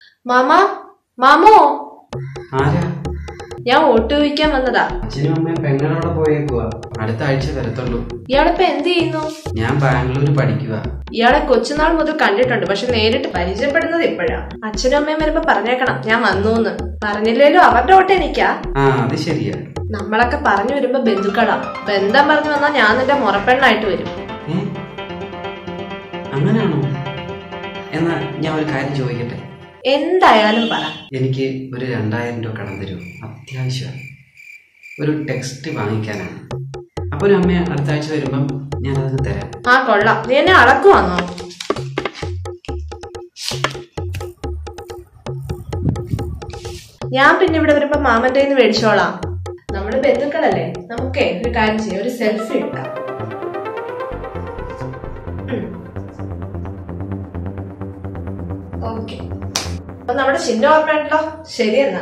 മാമാ മാമോ ആരാ ഞാൻ വോട്ട് ചോദിക്കാൻ വന്നതാ അച്ഛനും അമ്മയും പെങ്ങളോടെ പോയേക്കുവാ അടുത്ത ആഴ്ച വരത്തുള്ളൂ ഇയാളിപ്പോ എന്ത് ചെയ്യുന്നു ഞാൻ ബാംഗ്ലൂർ പഠിക്കുക ഇയാളെ കൊച്ചുനാൾ മുതൽ കണ്ടിട്ടുണ്ട് പക്ഷെ നേരിട്ട് പരിചയപ്പെടുന്നത് ഇപ്പോഴാ അച്ഛനും അമ്മയും വരുമ്പോ പറഞ്ഞേക്കണം ഞാൻ വന്നൂന്ന് പറഞ്ഞില്ലേലും അവരുടെ വോട്ട് എനിക്കാ ആ അത് ശരിയാ നമ്മളൊക്കെ പറഞ്ഞു വരുമ്പോ ബന്ധുക്കളാ ബന്ധം പറഞ്ഞു വന്നാ ഞാൻ നിന്റെ മുറപ്പെണ്ണായിട്ട് വരും ഏ അങ്ങനെയാണോ എന്നാ ഞാൻ ഒരു കാര്യം ചോദിക്കട്ടെ എന്തായാലും പറ എനിക്ക് ഒരു രണ്ടായിരം രൂപ കടം തരൂ അത്യാവശ്യമാണ് ഒരു ടെക്സ്റ്റ് വാങ്ങിക്കാനാണ് അപ്പോൾ ഒരു അമ്മ അടുത്ത ആഴ്ച വരുമ്പം ഞാൻ അത് തരാം ആ കൊള്ളാം നീ എന്നെ അളക്കുവാന്നോ ഞാൻ പിന്നെ ഇവിടെ വരുമ്പോ മാമന്റെ കയ്യിൽ നിന്ന് മേടിച്ചോളാം നമ്മള് ബന്ധുക്കളല്ലേ നമുക്കേ ഒരു കാര്യം ചെയ്യാം ഒരു സെൽഫി എടുക്കാം ഓക്കെ അപ്പൊ നമ്മുടെ ചിഹ്നം ഓർമ്മയുണ്ടല്ലോ ശരി എന്നാ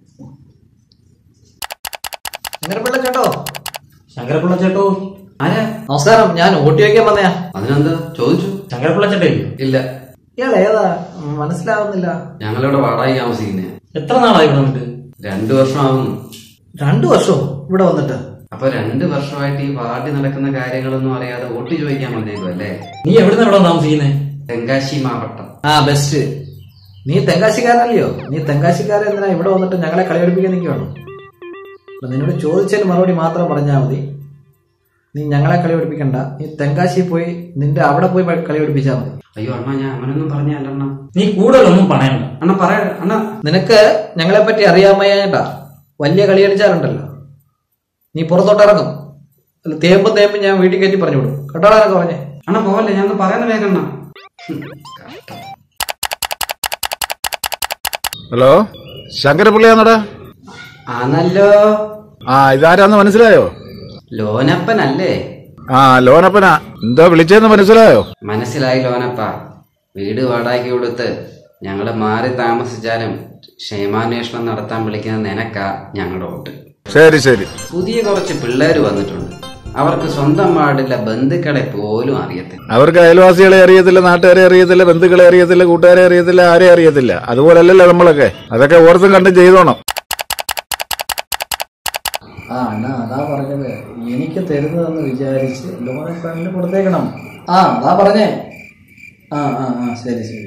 ശങ്കരപ്പിള്ള ചേട്ടോ ശങ്കരപ്പിള്ള ചേട്ടോ ആരാ നമസ്കാരം ഞാൻ ഓട്ടി വയ്ക്കാൻ വന്നയാ അതിനെന്താ ചോദിച്ചു ശങ്കരപ്പിള്ള ചേട്ടേ ഇല്ല ഇയാൾ ഏതാ ഉം, മനസ്സിലാവുന്നില്ല ഞങ്ങളിവിടെ വാടകയ്ക്ക് താമസിക്കുന്നേ എത്ര നാളായി ഇവിടെ വന്നിട്ട് രണ്ടു വർഷമാവുന്നു രണ്ടു വർഷവും ഇവിടെ വന്നിട്ട് അപ്പൊ രണ്ട് വർഷമായിട്ട് ഈ വാർഡിൽ നടക്കുന്ന കാര്യങ്ങളൊന്നും അറിയാതെ വോട്ട് ചോദിക്കാൻ വന്നേക്കും അല്ലേ നീ എവിടുന്ന് ഇവിടെ താമസിക്കുന്നേ തെങ്കാശി മാവട്ടം ആ ബെസ്റ്റ് നീ തെങ്കാശിക്കാരനല്ലയോ നീ തെങ്കാശിക്കാരൻ എന്തിനാ ഇവിടെ വന്നിട്ട് ഞങ്ങളെ കളി പഠിപ്പിക്കാൻ നിൽക്കുകയാണോ അപ്പൊ നിന്നോട് ചോദിച്ചതിന് മറുപടി മാത്രം പറഞ്ഞാൽ മതി നീ ഞങ്ങളെ കളി പഠിപ്പിക്കണ്ട നീ തെങ്കാശി പോയി നിന്റെ അവിടെ പോയി പ- കളി പഠിപ്പിച്ചാൽ മതി അയ്യോ അണ്ണ ഞാൻ അങ്ങനൊന്നും പറഞ്ഞല്ല അണ്ണ നീ കൂടുതലൊന്നും പറയണ്ട അണ്ണ പറയ അണ്ണ നിനക്ക് ഞങ്ങളെ പറ്റി അറിയാമയ്യാട്ടാ വലിയ കളി കളിച്ചാലുണ്ടല്ലോ നീ പുറത്തോട്ട് ഇറങ്ങും അല്ല തേമ്പും തേമ്പും ഞാൻ വീട്ടിൽ കയറ്റി പറഞ്ഞു വിടും കേട്ടോടാ എന്നൊക്കെ പറഞ്ഞേ അണ്ണ പോവല്ലേ ഞാൻ പറയുന്ന വേഗണ്ണ ഹലോ ശങ്കരപിള്ളയാന്നടാ ആന്നല്ലോ ആ ഇതാരാന്ന് മനസ്സിലായോ ലോനപ്പനല്ലേ ആ ലോനപ്പനാ എന്താ വിളിച്ചതെന്ന് മനസ്സിലായോ മനസ്സിലായി ലോനപ്പ വീട് വാടകയ്ക്ക് കൊടുത്ത് ഞങ്ങള് മാറി താമസിച്ചാലും ക്ഷേമാന്വേഷണം നടത്താൻ വിളിക്കുന്ന നിനക്കാ ഞങ്ങളുടെ വോട്ട് ശരി ശരി പുതിയ കുറച്ച് പിള്ളേര് വന്നിട്ടുണ്ട് അവർക്ക് സ്വന്തം വാർഡിലെ ബന്ധുക്കളെ പോലും അറിയത്തില്ല അവർക്ക് അയൽവാസികളെ അറിയത്തില്ല നാട്ടുകാരെ അറിയത്തില്ല ബന്ധുക്കളെ അറിയത്തില്ല കൂട്ടുകാരെ അറിയത്തില്ല ആരെ അറിയത്തില്ല അതുപോലല്ലല്ലോ നമ്മളൊക്കെ അതൊക്കെ ഓർത്തും കണ്ടും ചെയ്തോണം ആ എന്നാ അതാ പറഞ്ഞത് എനിക്ക് തരുന്നതെന്ന് വിചാരിച്ച് ലോൺ ഫണ്ടിന് കൊടുത്തേക്കണം ആ അതാ പറഞ്ഞേ ആ ആ ആ ശരി ശരി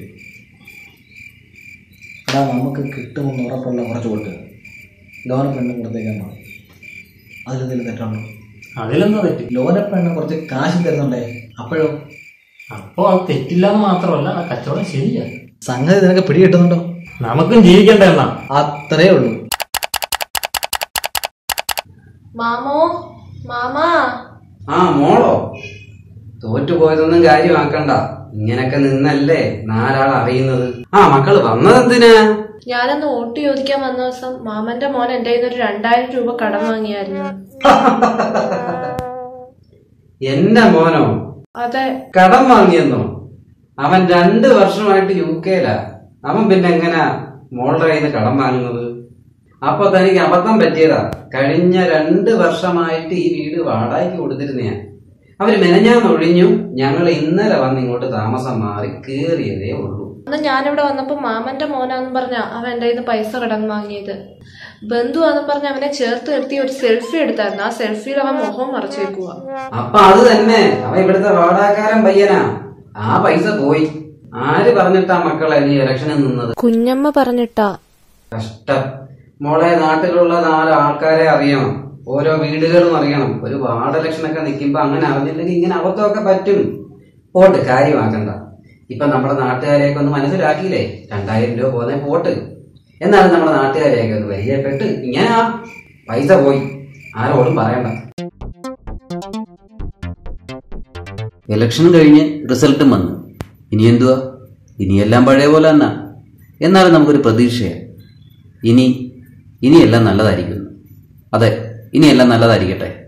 എടാ നമുക്ക് കിട്ടുമെന്ന് ഉറപ്പുള്ള കുറച്ച് കൊടുത്ത് ലോൺ പെണ്ണ് കൊടുത്തേക്കാൻ പാടില്ല അതിലെന്തെങ്കിലും തെറ്റുണ്ടോ അതിലെന്താ തെറ്റ് ലോന പെണ്ണ് കുറച്ച് കാശ് തരുന്നുണ്ടേ അപ്പോഴോ അപ്പൊ അത് തെറ്റില്ലാന്ന് മാത്രമല്ല ആ കച്ചവടം ശരിയാ സംഗതി നിനക്ക് പിടി കിട്ടുന്നുണ്ടോ നമുക്കും ജീവിക്കണ്ട എന്നാ അത്രേ ഉള്ളൂ മാമോ മാമാ ആ മോളോ തോറ്റുപോയതൊന്നും കാര്യമാക്കണ്ട ഇങ്ങനൊക്കെ നിന്നല്ലേ നാലാൾ അറിയുന്നത് ആ മക്കള് വന്നതെന്തിനാ ഞാനന്ന് വോട്ട് ചോദിക്കാൻ വന്ന ദിവസം മാമന്റെ മോൻ എന്റെ കയ്യിൽ നിന്ന് ഒരു രണ്ടായിരം രൂപ കടം വാങ്ങിയായിരുന്നു എന്റെ മോനോ അതെ കടം വാങ്ങിയെന്നോ അവൻ രണ്ട് വർഷമായിട്ട് യു കെയിലാ അവൻ പിന്നെ എങ്ങനാ മോളുടെ കയ്യിൽ നിന്ന് കടം വാങ്ങുന്നത് അപ്പൊ തനിക്ക് അബദ്ധം പറ്റിയതാ കഴിഞ്ഞ രണ്ട് വർഷമായിട്ട് ഈ വീട് വാടകയ്ക്ക് കൊടുത്തിരുന്നയാ അവര് മെനഞ്ഞാന്നൊഴിഞ്ഞു ഞങ്ങൾ ഇന്നലെ വന്ന് ഇങ്ങോട്ട് താമസം മാറി കേറിയതേ ഉള്ളൂ അന്ന് ഞാനിവിടെ വന്നപ്പോ മാമന്റെ മോനാന്ന് പറഞ്ഞ അവൻ എന്റെ കയ്യിൽ നിന്ന് പൈസ കടം വാങ്ങിയത് ബന്ധുവാന്ന് പറഞ്ഞ അവനെ ചേർത്ത് നിർത്തി ഒരു സെൽഫി എടുത്തായിരുന്നു ആ സെൽഫിയിൽ അവൻ മുഖം മറച്ചു വെക്കുക അപ്പൊ അത് തന്നെ അവ ഇവിടുത്തെ വാടകക്കാരൻ പയ്യനാ ആ പൈസ പോയി ആര് പറഞ്ഞിട്ടാ മക്കളെ ഈ ഇലക്ഷനിൽ നിന്നത് കുഞ്ഞമ്മ പറഞ്ഞിട്ടാ കഷ്ടം മോളെ നാട്ടിലുള്ള നാല് ആൾക്കാരെ അറിയണം ഓരോ വീടുകളും അറിയണം ഒരു വാർഡ് ഇലക്ഷനൊക്കെ നിൽക്കുമ്പോ അങ്ങനെ അറിഞ്ഞില്ലെങ്കിൽ ഇങ്ങനെ അബദ്ധമൊക്കെ പറ്റും പോട്ട് കാര്യമാക്കണ്ട ഇപ്പൊ നമ്മുടെ നാട്ടുകാരെയൊക്കെ ഒന്ന് മനസ്സിലാക്കിയില്ലേ രണ്ടായിരം രൂപ പോകുന്ന പോട്ട് എന്നാലും നമ്മുടെ നാട്ടുകാരെയൊക്കെ ഒന്ന് പരിചയപ്പെട്ട് ഇങ്ങനെ ആ പൈസ പോയി ആരോടും പറയണ്ട ഇലക്ഷൻ കഴിഞ്ഞ് റിസൾട്ടും വന്നു ഇനി എന്തുവാ ഇനിയെല്ലാം പഴയ പോലെ തന്നെ എന്നാലും നമുക്കൊരു പ്രതീക്ഷയാണ് ഇനി ഇനിയെല്ലാം നല്ലതായിരിക്കുന്നു അതെ ഇനിയെല്ലാം നല്ലതായിരിക്കട്ടെ